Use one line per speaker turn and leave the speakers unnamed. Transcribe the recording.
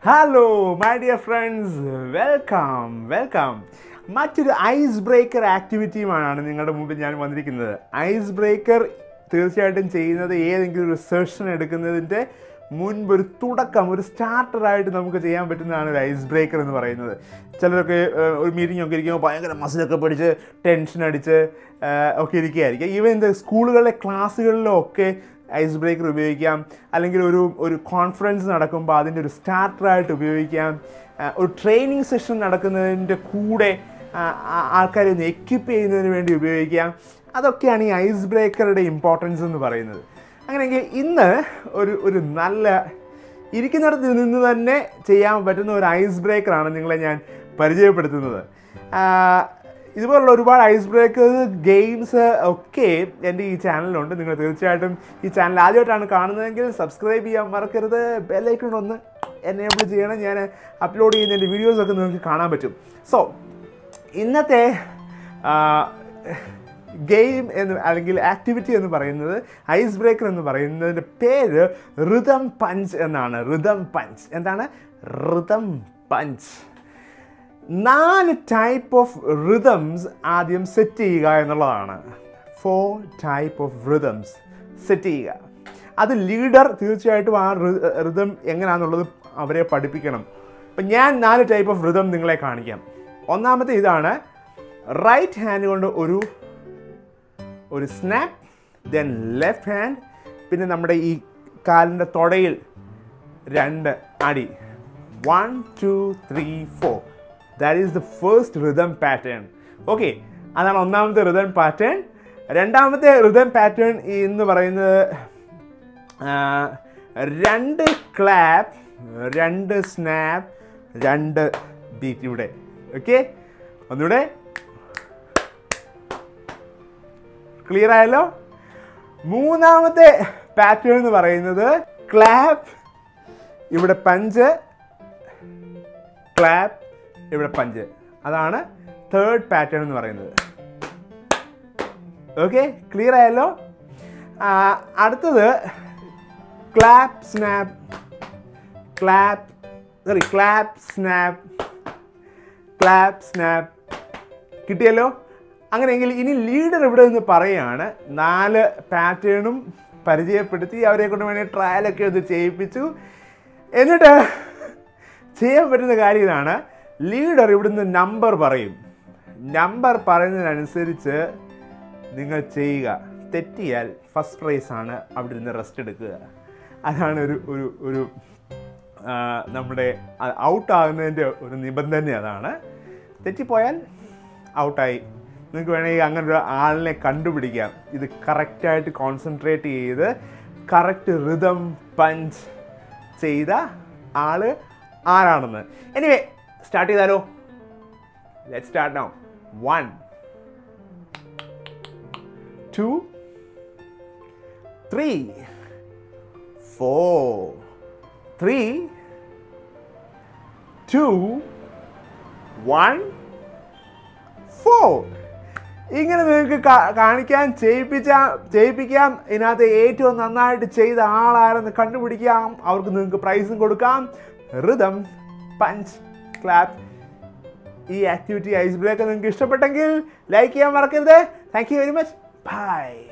hello my dear friends welcome welcome മറ്റൊരു ice breaker ആക്ടിവിറ്റിയുമാണ് നിങ്ങളുടെ മുമ്പിൽ ഞാൻ വന്നിരിക്കുന്നത് ഐസ് ബ്രേക്കർ തീർച്ചയായിട്ടും ചെയ്യുന്നത് ഏതെങ്കിലും ഒരു സെഷൻ എടുക്കുന്നതിൻ്റെ മുൻപ് ഒരു തുടക്കം ഒരു സ്റ്റാർട്ടറായിട്ട് നമുക്ക് ചെയ്യാൻ പറ്റുന്നതാണ് ഒരു ഐസ് ബ്രേക്കർ എന്ന് പറയുന്നത് ചിലരൊക്കെ ഏഹ്, ഒരു മീറ്റിംഗ് ഒക്കെ ഇരിക്കുമ്പോൾ ഭയങ്കര മസിലൊക്കെ പിടിച്ച് ടെൻഷൻ അടിച്ച് ഏഹ്, ഒക്കെ ഇരിക്കുകയായിരിക്കും ഈവൻ ഇത് സ്കൂളുകളിലെ ക്ലാസ്സുകളിലും ഒക്കെ ഐസ് ബ്രേക്കർ ഉപയോഗിക്കാം അല്ലെങ്കിൽ ഒരു ഒരു കോൺഫറൻസ് നടക്കുമ്പോൾ അതിൻ്റെ ഒരു സ്റ്റാർട്ടറായിട്ട് ഉപയോഗിക്കാം ആ, ഒരു ട്രെയിനിങ് സെഷൻ നടക്കുന്നതിൻ്റെ കൂടെ ആ, ആ- ആൾക്കാരെ ഒന്ന് എക്യുപ്പ് ചെയ്യുന്നതിന് വേണ്ടി ഉപയോഗിക്കാം അതൊക്കെയാണ് ഈ ഐസ് ബ്രേക്കറുടെ ഇമ്പോർട്ടൻസ് എന്ന് പറയുന്നത് അങ്ങനെയെങ്കിൽ ഇന്ന് ഒരു ഒരു നല്ല ഇരിക്കുന്നിടത്ത് നിന്ന് തന്നെ ചെയ്യാൻ പറ്റുന്ന ഒരു ഐസ് ബ്രേക്കറാണ് നിങ്ങളെ ഞാൻ പരിചയപ്പെടുത്തുന്നത് ആ, ഇതുപോലുള്ള ഒരുപാട് ഐസ് ബ്രേക്കേഴ്സ് ഗെയിംസ് ഒക്കെ എൻ്റെ ഈ ചാനലിലുണ്ട് നിങ്ങൾ തീർച്ചയായിട്ടും ഈ ചാനൽ ആദ്യമായിട്ടാണ് കാണുന്നതെങ്കിൽ സബ്സ്ക്രൈബ് ചെയ്യാൻ മറക്കരുത് ബെല്ലൈക്കൺ ഒന്ന് എനേബിൾ ചെയ്യണം ഞാൻ അപ്ലോഡ് ചെയ്യുന്ന എൻ്റെ വീഡിയോസൊക്കെ നിങ്ങൾക്ക് കാണാൻ പറ്റും സോ ഇന്നത്തെ ഗെയിം എന്ന് അല്ലെങ്കിൽ ആക്ടിവിറ്റി എന്ന് പറയുന്നത് ഐസ് ബ്രേക്കർ എന്ന് പറയുന്നതിൻ്റെ പേര് ഋതം പഞ്ച് എന്നാണ് ഋതം പഞ്ച് എന്താണ് ഋതം പഞ്ച് നാല് ടൈപ്പ് ഓഫ് റിതംസ് ആദ്യം സെറ്റ് ചെയ്യുക എന്നുള്ളതാണ് four type of rhythms set ചെയ്യുക അത് ലീഡർ തീർച്ചയായിട്ടും ആ റിതം എങ്ങനെയാണെന്നുള്ളത് അവരെ പഠിപ്പിക്കണം അപ്പം ഞാൻ നാല് ടൈപ്പ് ഓഫ് റിതം നിങ്ങളെ കാണിക്കാം ഒന്നാമത്തെ ഇതാണ് റൈറ്റ് ഹാൻഡ് കൊണ്ട് ഒരു ഒരു സ്നാപ്പ് ദെൻ ലെഫ്റ്റ് ഹാൻഡ് പിന്നെ നമ്മുടെ ഈ കാലിൻ്റെ തുടയിൽ രണ്ട് അടി one two three four that is the first rhythm pattern okay അതാണ് ഒന്നാമത്തെ റിതം പാറ്റേൺ രണ്ടാമത്തെ റിതം പാറ്റേൺ എന്ന് പറയുന്നത് ആ, രണ്ട് ക്ലാപ്പ് രണ്ട് സ്നാപ്പ് രണ്ട് ബീറ്റ് ഇവിടെ ഓക്കെ ഒന്നുകൂടെ ക്ലിയർ ആയല്ലോ മൂന്നാമത്തെ പാറ്റേൺ എന്ന് പറയുന്നത് ക്ലാപ്പ് ഇവിടെ പഞ്ച് ക്ലാപ്പ് ഇവിടെ പഞ്ച് അതാണ് തേർഡ് പാറ്റേൺ എന്ന് പറയുന്നത് ഓക്കെ ക്ലിയർ ആയല്ലോ ആ, അടുത്തത് clap snap clap sorry clap snap clap snap കിട്ടിയല്ലോ അങ്ങനെയെങ്കിൽ ഇനി ലീഡർ ഇവിടെ നിന്ന് പറയുകയാണ് നാല് പാറ്റേണും പരിചയപ്പെടുത്തി അവരെ കൊണ്ട് വേണേൽ ട്രയലൊക്കെ ഒന്ന് ചെയ്യിപ്പിച്ചു എന്നിട്ട് ചെയ്യാൻ പറ്റുന്ന കാര്യം ഇതാണ് ലീഡർ ഇവിടുന്ന് നമ്പർ പറയും നമ്പർ പറയുന്നതിനനുസരിച്ച് നിങ്ങൾ ചെയ്യുക തെറ്റിയാൽ ഫസ്റ്റ് പ്രൈസ് ആണ് അവിടെ നിന്ന് റെസ്റ്റ് എടുക്കുക അതാണ് ഒരു ഒരു ഒരു ആ, നമ്മുടെ ഔട്ട് ആകുന്നതിൻ്റെ ഒരു നിബന്ധന അതാണ് തെറ്റിപ്പോയാൽ ഔട്ടായി നിങ്ങൾക്ക് വേണമെങ്കിൽ അങ്ങനെ ഒരു ആളിനെ കണ്ടുപിടിക്കാം ഇത് കറക്റ്റായിട്ട് കോൺസെൻട്രേറ്റ് ചെയ്ത് കറക്റ്റ് റിതം പഞ്ച് ചെയ്ത ആള് ആരാണെന്ന് എനിവേ സ്റ്റാർട്ട് ചെയ്താലോ let start now one two three four three two one four ഇങ്ങനെ നിങ്ങൾക്ക് കാ- കാണിക്കാൻ ചെയ്യിപ്പിച്ച ചെയ്യിപ്പിക്കാം ഇതിനകത്ത് ഏറ്റവും നന്നായിട്ട് ചെയ്ത ആളാരെന്ന് കണ്ടുപിടിക്കാം അവർക്ക് നിങ്ങൾക്ക് പ്രൈസും കൊടുക്കാം റിതം പഞ്ച് ക്ലാപ്പ് ഈ ആക്ടിവിറ്റി ഐസ് ബ്രേക്ക് നിങ്ങൾക്ക് ഇഷ്ടപ്പെട്ടെങ്കിൽ ലൈക്ക് ചെയ്യാൻ മറക്കരുത് thank you very much by